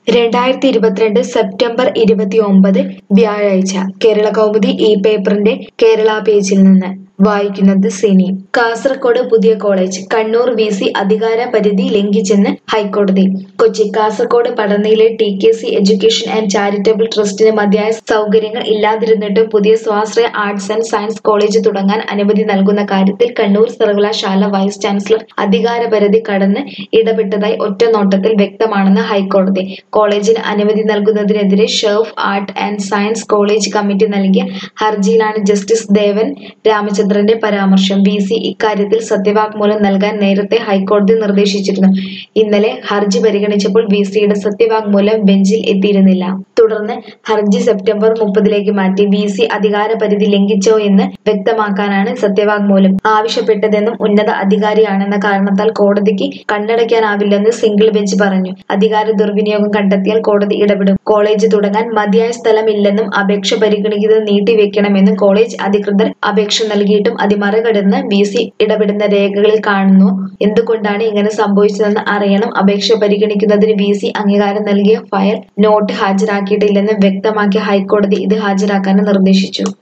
രണ്ടായിരത്തി ഇരുപത്തിരണ്ട് സെപ്റ്റംബർ ഇരുപത്തിയൊമ്പത് വ്യാഴാഴ്ച കേരള കൗമുദി ഈ പേപ്പറിന്റെ കേരള പേജിൽ നിന്ന് വായിക്കുന്നത് സിനി കാസർഗോഡ് പുതിയ കോളേജ് കണ്ണൂർ വി സി അധികാര പരിധി ലംഘിച്ചെന്ന് ഹൈക്കോടതി കൊച്ചി കാസർഗോഡ് പടന്നയിലെ T K C education and charitable ട്രസ്റ്റിന് മതിയായ സൗകര്യങ്ങൾ ഇല്ലാതിരുന്നിട്ടും പുതിയ സ്വാശ്രയ ആർട്സ് ആൻഡ് സയൻസ് കോളേജ് തുടങ്ങാൻ അനുമതി നൽകുന്ന കാര്യത്തിൽ കണ്ണൂർ സർവകലാശാല വൈസ് ചാൻസലർ അധികാരപരിധി കടന്ന് ഇടപെട്ടതായി ഒറ്റ നോട്ടത്തിൽ വ്യക്തമാണെന്ന് ഹൈക്കോടതി കോളേജിന് അനുമതി നൽകുന്നതിനെതിരെ Sharaf art and science college committee നൽകിയ ഹർജിയിലാണ് ജസ്റ്റിസ് ദേവൻ രാമചന്ദ്രന്റെ പരാമർശം വി സി ഇക്കാര്യത്തിൽ സത്യവാങ്മൂലം നൽകാൻ നേരത്തെ ഹൈക്കോടതി നിർദ്ദേശിച്ചിരുന്നു ഇന്നലെ ഹർജി പരിഗണിച്ചപ്പോൾ വി സിയുടെ സത്യവാങ്മൂലം ബെഞ്ചിൽ എത്തിയിരുന്നില്ല തുടർന്ന് ഹർജി സെപ്റ്റംബർ മുപ്പതിലേക്ക് മാറ്റി വി സി അധികാര പരിധി ലംഘിച്ചോ എന്ന് വ്യക്തമാക്കാനാണ് സത്യവാങ്മൂലം ആവശ്യപ്പെട്ടതെന്നും ഉന്നത അധികാരിയാണെന്ന കാരണത്താൽ കോടതിക്ക് കണ്ണടയ്ക്കാനാവില്ലെന്ന് സിംഗിൾ ബെഞ്ച് പറഞ്ഞു അധികാര ദുർവിനിയോഗം കണ്ടെത്തിയാൽ കോടതി ഇടപെടും കോളേജ് തുടങ്ങാൻ മതിയായ സ്ഥലമില്ലെന്നും അപേക്ഷ പരിഗണിക്കുന്നത് നീട്ടിവെക്കണമെന്നും കോളേജ് അധികൃതർ അപേക്ഷ നൽകിയിട്ടും അത് മറികടന്ന് വി സി ഇടപെടുന്ന രേഖകളിൽ കാണുന്നു എന്തുകൊണ്ടാണ് ഇങ്ങനെ സംഭവിച്ചതെന്ന് അറിയണം അപേക്ഷ പരിഗണിക്കുന്നതിന് വി സി അംഗീകാരം നൽകിയ ഫയൽ നോട്ട് ഹാജരാക്കിയിട്ടില്ലെന്ന് വ്യക്തമാക്കിയ ഹൈക്കോടതി ഇത് ഹാജരാക്കാനും നിർദ്ദേശിച്ചു